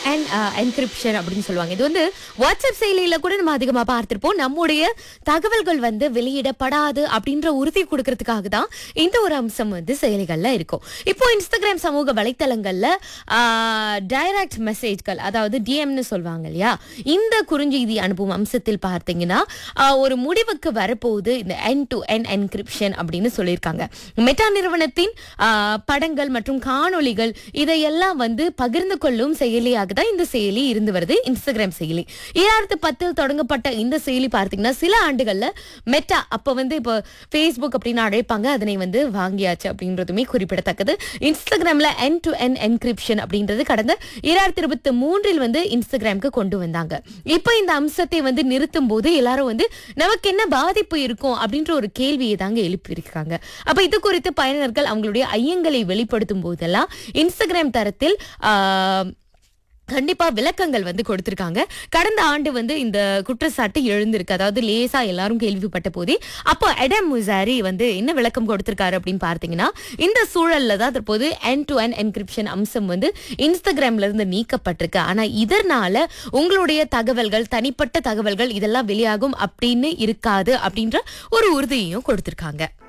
என் encryption அப்படின்னு சொல்லுவாங்க இது வந்து வாட்ஸ்அப் செயலியில கூட நம்ம அதிகமா பார்த்திருப்போம் நம்முடைய தகவல்கள் வந்து வெளியிடப்படாது அப்படின்ற உறுதி கொடுக்கறதுக்காக தான் இந்த ஒரு அம்சம் வந்து செயலிகள்ல இருக்கும் இப்போ இன்ஸ்டாகிராம் சமூக வலைத்தளங்கள்ல டைரக்ட் மெசேஜ்கள் அதாவது டிஎம்னு சொல்லுவாங்க இல்லையா இந்த குறுஞ்செய்தி அனுப்பும் அம்சத்தில் பார்த்தீங்கன்னா ஆஹ், ஒரு முடிவுக்கு வரப்போகுது இந்த என் டு என் என்கிரிப்ஷன் அப்படின்னு சொல்லியிருக்காங்க மெட்டா நிறுவனத்தின் ஆஹ், படங்கள் மற்றும் காணொளிகள் இதையெல்லாம் வந்து பகிர்ந்து கொள்ளும் செயலியாக தான் இந்த செயலி இருந்து வருது இன்ஸ்டாகிராம் செயலி இரண்டாயிரத்து பத்தில் தொடங்கப்பட்ட இந்த செயலி பார்த்தீங்கன்னா சில ஆண்டுகள்ல மெட்டா அப்போ வந்து இப்போ ஃபேஸ்புக் அப்படின்னு அழைப்பாங்க அதனை வந்து வாங்கியாச்சு அப்படின்றதுமே குறிப்பிடத்தக்கது இன்ஸ்டாகிராம்ல என் டு என் என்கிரிப்ஷன் அப்படின்றது கடந்த இரண்டாயிரத்தி இருபத்தி மூன்றில் வந்து இன்ஸ்டாகிராமுக்கு கொண்டு வந்தாங்க இப்போ இந்த அம்சத்தை வந்து நிறுத்தும் போது எல்லாரும் வந்து நமக்கு என்ன பாதிப்பு இருக்கும் அப்படின்ற ஒரு கேள்வியை தாங்க எழுப்பியிருக்காங்க அப்ப இது குறித்து பயனர்கள் அவங்களுடைய ஐயங்களை வெளிப்படுத்தும் போதெல்லாம் இன்ஸ்டாகிராம் தரத்தில் ஆஹ், கண்டிப்பா விளக்கங்கள் வந்து கொடுத்திருக்காங்க கடந்த ஆண்டு வந்து இந்த குற்றச்சாட்டு எழுந்திருக்கு அதாவது லேசா எல்லாரும் கேள்விப்பட்ட போதே அப்போ எடம் முசாரி வந்து என்ன விளக்கம் கொடுத்திருக்காரு அப்படின்னு பார்த்தீங்கன்னா இந்த சூழல்ல தான் தற்போது என் டு என் என்கிரிப்ஷன் அம்சம் வந்து இன்ஸ்டாகிராம்ல இருந்து நீக்கப்பட்டிருக்கு ஆனா இதனால உங்களுடைய தகவல்கள் தனிப்பட்ட தகவல்கள் இதெல்லாம் வெளியாகும் அப்படின்னு இருக்காது அப்படின்ற ஒரு உறுதியையும் கொடுத்திருக்காங்க